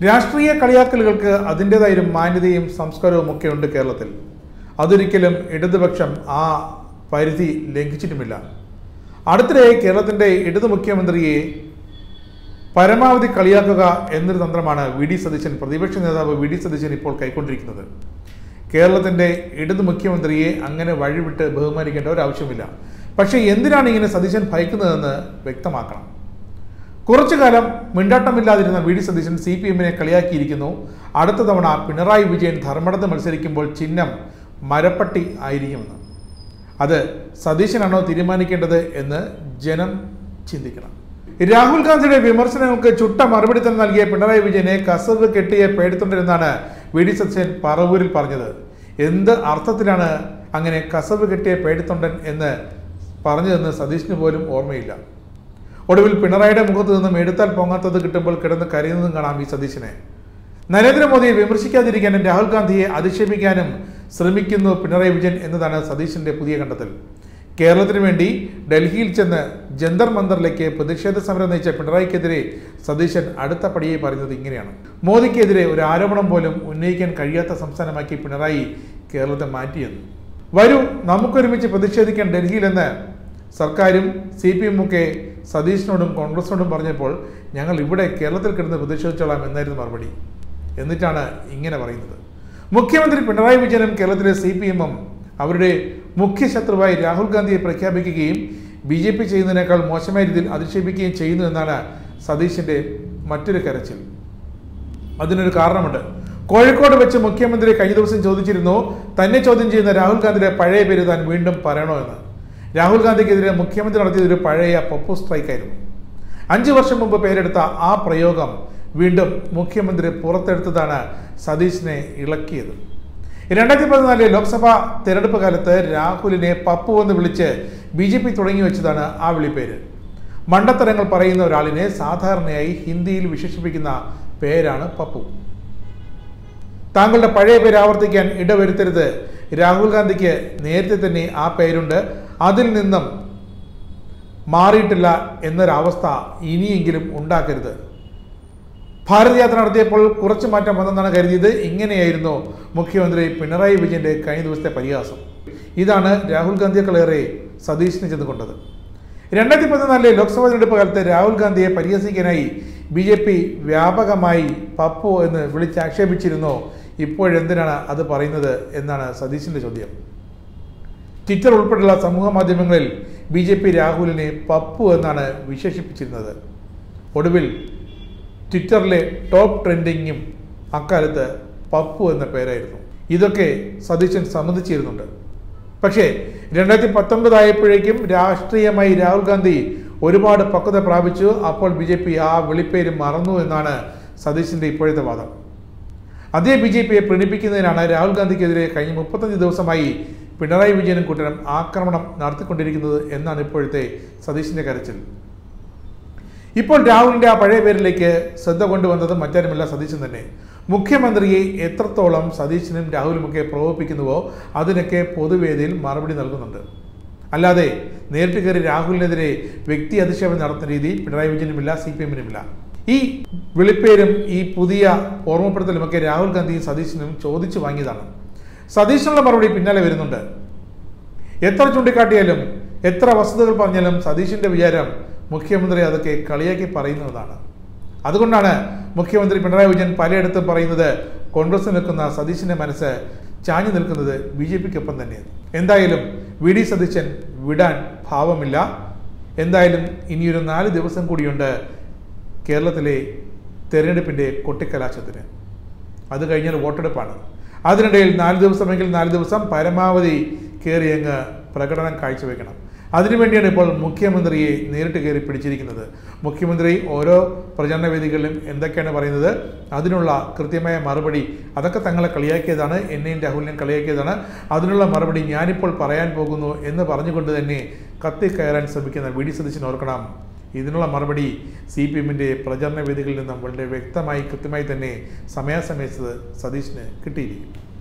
രാഷ്ട്രീയ കളിയാക്കലുകൾക്ക് അതിൻ്റെതായ ഒരു മാന്യതയും സംസ്കാരവും ഒക്കെ ഉണ്ട് കേരളത്തിൽ അതൊരിക്കലും ഇടതുപക്ഷം ആ പരിധി ലംഘിച്ചിട്ടുമില്ല അടുത്തിടെ കേരളത്തിൻ്റെ ഇടതു മുഖ്യമന്ത്രിയെ പരമാവധി കളിയാക്കുക എന്നൊരു തന്ത്രമാണ് വി ഡി സതീശൻ പ്രതിപക്ഷ നേതാവ് വി ഡി സതീശൻ ഇപ്പോൾ കൈക്കൊണ്ടിരിക്കുന്നത് കേരളത്തിൻ്റെ ഇടതു മുഖ്യമന്ത്രിയെ അങ്ങനെ വഴിവിട്ട് ബഹുമാനിക്കേണ്ട ഒരു ആവശ്യമില്ല പക്ഷേ എന്തിനാണ് ഇങ്ങനെ സതീശൻ ഭയക്കുന്നതെന്ന് വ്യക്തമാക്കണം കുറച്ചു കാലം മിണ്ടാട്ടമില്ലാതിരുന്ന V D Satheesan C P എമ്മിനെ കളിയാക്കിയിരിക്കുന്നു അടുത്ത തവണ പിണറായി വിജയൻ ധർമ്മടത്ത് മത്സരിക്കുമ്പോൾ ചിഹ്നം മരപ്പട്ടി ആയിരിക്കുമെന്ന് അത് സതീശനാണോ തീരുമാനിക്കേണ്ടത് എന്ന് ജനം ചിന്തിക്കണം രാഹുൽ ഗാന്ധിയുടെ വിമർശനങ്ങൾക്ക് ചുട്ട മറുപടി തന്നെ നൽകിയ പിണറായി വിജയനെ കസവ് കെട്ടിയെ പേടിത്തൊണ്ടിരുന്നാണ് വി ഡി സതീശൻ പറവൂരിൽ പറഞ്ഞത് എന്ത് അർത്ഥത്തിലാണ് അങ്ങനെ കസവ് കെട്ടിയ പേടിത്തൊണ്ടൻ എന്ന് പറഞ്ഞതെന്ന് സതീശന് പോലും ഓർമ്മയില്ല ഒടുവിൽ പിണറായിയുടെ മുഖത്ത് നിന്നും എടുത്താൽ പൊങ്ങാത്തത് കിട്ടുമ്പോൾ കിടന്ന് കരയുന്നതും കാണാം ഈ സതീശനെ നരേന്ദ്രമോദിയെ വിമർശിക്കാതിരിക്കാനും രാഹുൽ ഗാന്ധിയെ അധിക്ഷേപിക്കാനും ശ്രമിക്കുന്നു പിണറായി വിജയൻ എന്നതാണ് സതീശന്റെ പുതിയ കണ്ടെത്തൽ കേരളത്തിന് വേണ്ടി ഡൽഹിയിൽ ചെന്ന് ജന്തർ മന്ദറിലേക്ക് പ്രതിഷേധ സമരം നയിച്ച പിണറായിക്കെതിരെ സതീശൻ അടുത്ത പടിയെ പറയുന്നത് ഇങ്ങനെയാണ് മോദിക്കെതിരെ ഒരു ആരോപണം പോലും ഉന്നയിക്കാൻ കഴിയാത്ത സംസ്ഥാനമാക്കി പിണറായി കേരളത്തെ മാറ്റിയെന്ന് വരൂ നമുക്കൊരുമിച്ച് പ്രതിഷേധിക്കാൻ ഡൽഹിയിലെന്ന് സർക്കാരും സി പി എമ്മുമൊക്കെ സതീശനോടും കോൺഗ്രസിനോടും പറഞ്ഞപ്പോൾ ഞങ്ങൾ ഇവിടെ കേരളത്തിൽ കിടന്ന് പ്രതിഷേധിച്ചോളാം എന്നായിരുന്നു മറുപടി എന്നിട്ടാണ് ഇങ്ങനെ പറയുന്നത് മുഖ്യമന്ത്രി പിണറായി വിജയനും കേരളത്തിലെ സി പി എമ്മും അവരുടെ മുഖ്യ ശത്രുവായി രാഹുൽ ഗാന്ധിയെ പ്രഖ്യാപിക്കുകയും ബി ജെ പി ചെയ്യുന്നതിനേക്കാൾ മോശമായ രീതിയിൽ അധിക്ഷേപിക്കുകയും ചെയ്യുന്നു എന്നാണ് സതീശന്റെ മറ്റൊരു കരച്ചിൽ അതിനൊരു കാരണമുണ്ട് കോഴിക്കോട് വെച്ച് മുഖ്യമന്ത്രി കഴിഞ്ഞ ദിവസം ചോദിച്ചിരുന്നു തന്നെ ചോദ്യം ചെയ്യുന്ന രാഹുൽ ഗാന്ധിയുടെ പഴയ പേര് താൻ വീണ്ടും പറയണോ എന്ന് രാഹുൽ ഗാന്ധിക്കെതിരെ മുഖ്യമന്ത്രി നടത്തിയത് ഒരു പഴയ പപ്പു സ്ട്രൈക്കായിരുന്നു അഞ്ചു വർഷം മുമ്പ് പേരെടുത്ത ആ പ്രയോഗം വീണ്ടും മുഖ്യമന്ത്രി പുറത്തെടുത്തതാണ് സതീശിനെ ഇളക്കിയത് രണ്ടായിരത്തി പതിനാലിലെ ലോക്സഭാ തെരഞ്ഞെടുപ്പ് കാലത്ത് രാഹുലിനെ പപ്പു എന്ന് വിളിച്ച് ബി ജെ പി തുടങ്ങി വെച്ചതാണ് ആ വിളിപ്പേര് മണ്ടത്തരങ്ങൾ പറയുന്ന ഒരാളിനെ സാധാരണയായി ഹിന്ദിയിൽ വിശേഷിപ്പിക്കുന്ന പേരാണ് പപ്പു താങ്കളുടെ പഴയ പേര് ആവർത്തിക്കാൻ ഇടവരുത്തരുത് രാഹുൽ ഗാന്ധിക്ക് നേരത്തെ തന്നെ ആ പേരുണ്ട് അതിൽ നിന്നും മാറിയിട്ടില്ല എന്നൊരവസ്ഥ ഇനിയെങ്കിലും ഉണ്ടാക്കരുത് ഭാരത് യാത്ര നടത്തിയപ്പോൾ കുറച്ച് മാറ്റം വന്നെന്നാണ് കരുതിയത് ഇങ്ങനെയായിരുന്നു മുഖ്യമന്ത്രി പിണറായി വിജയന്റെ കഴിഞ്ഞ ദിവസത്തെ പരിഹാസം ഇതാണ് രാഹുൽ ഗാന്ധിയെക്കളേറെ സതീശിനെ ചെന്നുകൊണ്ടത് രണ്ടായിരത്തി പതിനാലിലെ ലോക്സഭാ തെരഞ്ഞെടുപ്പ് കാലത്ത് രാഹുൽ ഗാന്ധിയെ പരിഹസിക്കാനായി ബി ജെ പി വ്യാപകമായി പപ്പു എന്ന് വിളിച്ചാക്ഷേപിച്ചിരുന്നോ ഇപ്പോഴെന്തിനാണ് അത് പറയുന്നത് എന്നാണ് സതീശിന്റെ ചോദ്യം ട്വിറ്റർ ഉൾപ്പെടെയുള്ള സമൂഹ മാധ്യമങ്ങളിൽ ബി ജെ പി രാഹുലിനെ പപ്പു എന്നാണ് വിശേഷിപ്പിച്ചിരുന്നത് ഒടുവിൽ ട്വിറ്ററിലെ ടോപ്പ് ട്രെൻഡിങ്ങും അക്കാലത്ത് പപ്പു എന്ന പേരായിരുന്നു ഇതൊക്കെ സതീശൻ സമ്മതിച്ചിരുന്നുണ്ട് പക്ഷേ രണ്ടായിരത്തി പത്തൊൻപതായപ്പോഴേക്കും രാഷ്ട്രീയമായി രാഹുൽ ഗാന്ധി ഒരുപാട് പക്വത പ്രാപിച്ചു അപ്പോൾ ബി ജെ പി ആ വിളിപ്പേര് മറന്നു എന്നാണ് സതീശിന്റെ ഇപ്പോഴത്തെ വാദം അതേ ബി ജെ പിയെ പ്രീണിപ്പിക്കുന്നതിനാണ് രാഹുൽ ഗാന്ധിക്കെതിരെ കഴിഞ്ഞ മുപ്പത്തഞ്ച് ദിവസമായി പിണറായി വിജയനും കൂട്ടരും ആക്രമണം നടത്തിക്കൊണ്ടിരിക്കുന്നത് എന്നാണ് ഇപ്പോഴത്തെ സതീശിന്റെ കരച്ചിൽ ഇപ്പോൾ രാഹുലിന്റെ ആ പഴയ പേരിലേക്ക് ശ്രദ്ധ കൊണ്ടുവന്നത് മറ്റാരുമല്ല സതീശൻ തന്നെ മുഖ്യമന്ത്രിയെ എത്രത്തോളം സതീശനും രാഹുലുമൊക്കെ പ്രകോപിപ്പിക്കുന്നുവോ അതിനൊക്കെ പൊതുവേദിയിൽ മറുപടി നൽകുന്നുണ്ട് അല്ലാതെ നേരിട്ട് കയറി രാഹുലിനെതിരെ വ്യക്തി അധിക്ഷേപം നടത്തുന്ന രീതി പിണറായി വിജയനുമില്ല സി പി എമ്മിനുമില്ല ഈ വിളിപ്പേരും ഈ പുതിയ ഓർമ്മപ്പെടുത്തലുമൊക്കെ രാഹുൽ ഗാന്ധിയും സതീശനും ചോദിച്ചു വാങ്ങിയതാണ് സതീശനുള്ള മറുപടി പിന്നാലെ വരുന്നുണ്ട് എത്ര ചൂണ്ടിക്കാട്ടിയാലും എത്ര വസ്തുതകൾ പറഞ്ഞാലും സതീശിന്റെ വിചാരം മുഖ്യമന്ത്രി അതൊക്കെ കളിയാക്കി പറയുന്നതാണ് അതുകൊണ്ടാണ് മുഖ്യമന്ത്രി പിണറായി വിജയൻ പലയിടത്തും പറയുന്നത് കോൺഗ്രസ് നിൽക്കുന്ന സതീശിന്റെ മനസ്സ് ചാഞ്ഞു നിൽക്കുന്നത് ബി ജെ പിക്കൊപ്പം തന്നെയാണ് എന്തായാലും വി ഡി സതീശൻ വിടാൻ ഭാവമില്ല എന്തായാലും ഇനിയൊരു നാല് ദിവസം കൂടിയുണ്ട് കേരളത്തിലെ തെരഞ്ഞെടുപ്പിൻ്റെ കൊട്ടിക്കലാശത്തിന് അത് കഴിഞ്ഞാൽ വോട്ടെടുപ്പാണ് അതിനിടയിൽ നാല് ദിവസമെങ്കിൽ നാല് ദിവസം പരമാവധി കയറി അങ്ങ് പ്രകടനം കാഴ്ചവെക്കണം അതിനുവേണ്ടിയാണ് ഇപ്പോൾ മുഖ്യമന്ത്രിയെ നേരിട്ട് കയറി പിടിച്ചിരിക്കുന്നത് മുഖ്യമന്ത്രി ഓരോ പ്രചരണ വേദികളിലും എന്തൊക്കെയാണ് പറയുന്നത് അതിനുള്ള കൃത്യമായ മറുപടി അതൊക്കെ തങ്ങളെ കളിയാക്കിയതാണ് എന്നെയും രാഹുലിനെയും കളിയാക്കിയതാണ് അതിനുള്ള മറുപടി ഞാനിപ്പോൾ പറയാൻ പോകുന്നു എന്ന് പറഞ്ഞുകൊണ്ട് തന്നെ കത്തിക്കയറാൻ ശ്രമിക്കുന്ന വി ഡി സതീശൻ ഓർക്കണം ഇതിനുള്ള മറുപടി സി പി എമ്മിൻ്റെ പ്രചരണ വേദികളിൽ നിന്നും വളരെ വ്യക്തമായി കൃത്യമായി തന്നെ സമയാസമയത്ത് സതീശന് കിട്ടിയിരിക്കും